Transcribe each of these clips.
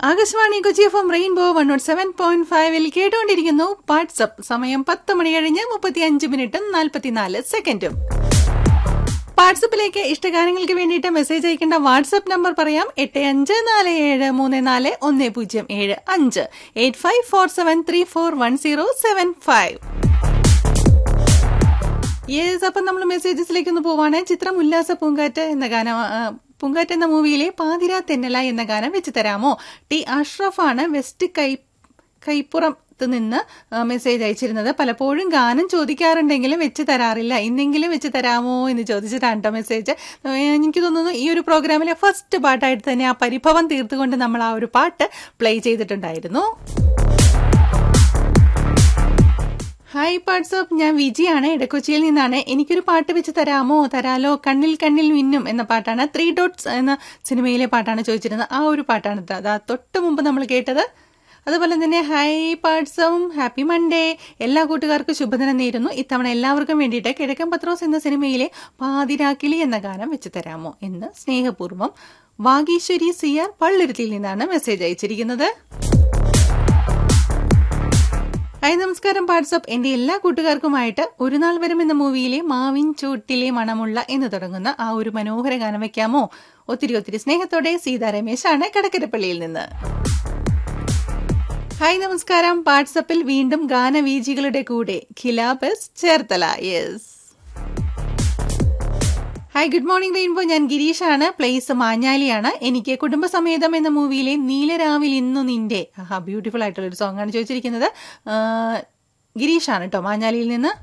Akashvani Kochi F M rainbow one nought seven point ഫൈവിൽ കേട്ടുകൊണ്ടിരിക്കുന്നു WhatsApp സമയം പത്ത് മണി കഴിഞ്ഞ് മുപ്പത്തി അഞ്ച് മിനിറ്റും നാൽപ്പത്തിനാല് സെക്കൻഡും വാട്സപ്പിലേക്ക് ഇഷ്ടഗാനങ്ങൾക്ക് വേണ്ടിയിട്ട് മെസ്സേജ് അയക്കേണ്ട വാട്സപ്പ് നമ്പർ പറയാം എട്ട് അഞ്ച് നാല് ഏഴ് മൂന്ന് നാല് ഒന്ന് പൂജ്യം ഏഴ് അഞ്ച് eight five four seven three four one zero seven five yes അപ്പം നമ്മൾ മെസ്സേജസിലേക്ക് ഒന്ന് പോവാണ് ചിത്രം ഉല്ലാസ പൂങ്കാറ്റ് എന്ന ഗാനം ആ, പൂങ്കാറ്റ് എന്ന മൂവിയിലെ പാതിര തെന്നല എന്ന ഗാനം വെച്ച് തരാമോ ടി അഷ്റഫാണ് വെസ്റ്റ് കൈ കൈപ്പുറത്ത് നിന്ന് ആ, മെസ്സേജ് അയച്ചിരുന്നത് പലപ്പോഴും ഗാനം ചോദിക്കാറുണ്ടെങ്കിലും വെച്ച് തരാറില്ല ഇന്നെങ്കിലും വെച്ച് തരാമോ എന്ന് ചോദിച്ചിട്ടാണ് കേട്ടോ മെസ്സേജ് ഏ, എനിക്ക് തോന്നുന്നു ഈ ഒരു പ്രോഗ്രാമിലെ ഫസ്റ്റ് പാട്ടായിട്ട് തന്നെ ആ പരിഭവം തീർത്തുകൊണ്ട് നമ്മൾ ആ ഒരു പാട്ട് പ്ലേ ചെയ്തിട്ടുണ്ടായിരുന്നു ഹായ് വാട്സപ്പ് ഞാൻ വിജിയാണ് ഇടക്കൊച്ചിയിൽ നിന്നാണ് എനിക്കൊരു പാട്ട് വെച്ച് തരാമോ തരാലോ കണ്ണിൽ കണ്ണിൽ മിന്നും എന്ന പാട്ടാണ് ത്രീ ഡോട്ട്സ് എന്ന സിനിമയിലെ പാട്ടാണ് ചോദിച്ചിരുന്നത് ആ ഒരു പാട്ടാണ് ട്ടോ. അതാ തൊട്ട് മുമ്പ് നമ്മൾ കേട്ടത് അതുപോലെ തന്നെ ഹായ് പാട്സം ഹാപ്പി മൺഡേ എല്ലാ കൂട്ടുകാർക്കും ശുഭദിനം നേരുന്നു ഇത്തവണ എല്ലാവർക്കും വേണ്ടിയിട്ട് കിഴക്കൻ പത്രോസ് എന്ന സിനിമയിലെ പാതിരാക്കിളി എന്ന ഗാനം വെച്ച് തരാമോ എന്ന് സ്നേഹപൂർവ്വം വാഗീശ്വരി സിയാർ പള്ളുരുത്തിയിൽ നിന്നാണ് മെസ്സേജ് അയച്ചിരിക്കുന്നത് ഹായ് നമസ്കാരം വാട്സപ്പ് എന്റെ എല്ലാ കൂട്ടുകാർക്കുമായിട്ട് ഒരു നാൾ വരും എന്ന മൂവിയിലെ മാവിൻ ചൂട്ടിലെ മണമുള്ള എന്ന് തുടങ്ങുന്ന ആ ഒരു മനോഹര ഗാനം വെക്കാമോ ഒത്തിരി ഒത്തിരി സ്നേഹത്തോടെ സീതാ രമേശാണ് കടക്കരപ്പള്ളിയിൽ നിന്ന് ഹായ് നമസ്കാരം വാട്സപ്പിൽ വീണ്ടും ഗാനവീജികളുടെ കൂടെ ഖിലാബസ് Cherthala yes hi good morning rainbow ഞാൻ ഗിരീഷാണ് പ്ലേസ് മാഞ്ഞാലിയാണ് എനിക്ക് കുടുംബസമേതം എന്ന മൂവിയിലെ നീലരാവിൽ ഇന്നു നിന്റെ ആഹാ ബ്യൂട്ടിഫുൾ ആയിട്ടുള്ള ഒരു സോങ് ആണ് ചോദിച്ചിരിക്കുന്നത് ആ, ഗിരീഷാണ് കേട്ടോ മാഞ്ഞാലിയിൽ നിന്ന്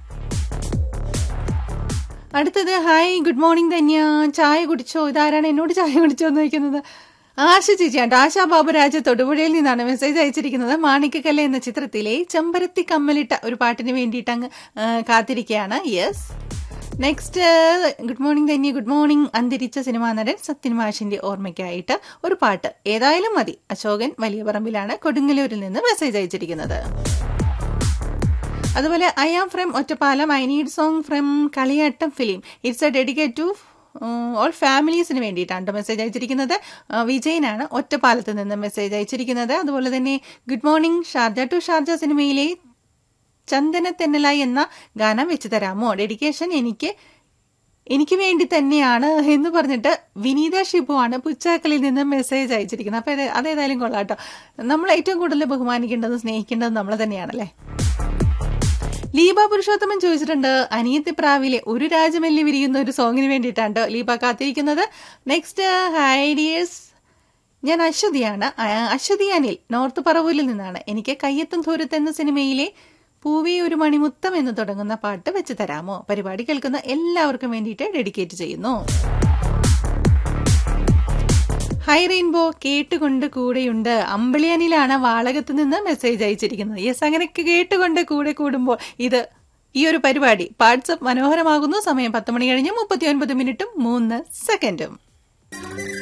അടുത്തത് ഹായ് ഗുഡ് മോർണിംഗ് ധന്യ ചായ കുടിച്ചോ ഇതാരാണ് എന്നോട് ചായ കുടിച്ചോ എന്ന് ചോദിക്കുന്നത് ആശ ചേച്ചിയാണ് ആശാ ബാബുരാജ് തൊടുപുഴയിൽ നിന്നാണ് മെസ്സേജ് അയച്ചിരിക്കുന്നത് മാണിക്കക്കല്ല് എന്ന ചിത്രത്തിലെ ചെമ്പരത്തി കമ്മലിട്ട ഒരു പാട്ടിന് വേണ്ടിയിട്ട് അങ്ങ് ആ, കാത്തിരിക്കുകയാണ് yes next good morning Dhanya good morning അന്തരിച്ച സിനിമാ നടൻ സത്യൻ മാഷിന്റെ ഓർമ്മയ്ക്കായിട്ട് ഒരു പാട്ട് ഏതായാലും മതി അശോകൻ വലിയ പറമ്പിലാണ് കൊടുങ്ങല്ലൂരിൽ നിന്ന് മെസ്സേജ് അയച്ചിരിക്കുന്നത് അതുപോലെ I am from Ottapalam I need song from Kaliyattam film it's a dedicate to all ഫാമിലീസിന് വേണ്ടിയിട്ടാണ് ട്ടോ മെസ്സേജ് അയച്ചിരിക്കുന്നത് ആ, വിജയനാണ് ഒറ്റപ്പാലത്ത് നിന്ന് മെസ്സേജ് അയച്ചിരിക്കുന്നത് അതുപോലെ തന്നെ good morning Sharjah to Sharjah സിനിമയിലെ ചന്ദന തെന്നല എന്ന ഗാനം വെച്ച് തരാമോ ഡെഡിക്കേഷൻ എനിക്ക് എനിക്ക് വേണ്ടി തന്നെയാണ് എന്ന് പറഞ്ഞിട്ട് വിനീത ഷിബു ആണ് പുച്ചാക്കലിൽ നിന്ന് മെസ്സേജ് അയച്ചിരിക്കുന്നത് അപ്പൊ ഇത് അതേതായാലും കൊള്ളാം കേട്ടോ നമ്മൾ ഏറ്റവും കൂടുതൽ ബഹുമാനിക്കേണ്ടതും സ്നേഹിക്കേണ്ടതും നമ്മൾ തന്നെയാണല്ലേ ലീബ പുരുഷോത്തമൻ ചോദിച്ചിട്ടുണ്ട് അനിയത്തി പ്രാവിലെ ഒരു രാജമല്ലി വിരിയുന്ന ഒരു സോങ്ങിന് വേണ്ടിയിട്ടാണ് ട്ടോ ലീബ കാത്തിരിക്കുന്നത് നെക്സ്റ്റ് ഹൈഡിയസ് ഞാൻ അശ്വതിയാണ് ആ, അശ്വതി അനിൽ നോർത്ത് പറവൂരിൽ നിന്നാണ് എനിക്ക് കയ്യെത്തും ദൂരത്ത് എന്ന സിനിമയിലെ പൂവേ ഒരു മണിമുത്തം എന്ന് തുടങ്ങുന്ന പാട്ട് വെച്ച് തരാമോ പരിപാടി കേൾക്കുന്ന എല്ലാവർക്കും വേണ്ടിയിട്ട് ഡെഡിക്കേറ്റ് ചെയ്യുന്നു ഹൈ റെയിൻബോ കേട്ടുകൊണ്ട് കൂടെയുണ്ട് അമ്പിളിയനിലാണ് വാളകത്ത് നിന്ന് മെസ്സേജ് അയച്ചിരിക്കുന്നത് യെസ് അങ്ങനെ കേട്ടുകൊണ്ട് കൂടെ കൂടുമ്പോൾ ഇത് ഈ ഒരു പരിപാടി വാട്സപ്പ് മനോഹരമാകുന്നു സമയം പത്ത് മണി കഴിഞ്ഞ് മുപ്പത്തി ഒൻപത് മിനിറ്റും മൂന്ന് സെക്കൻഡും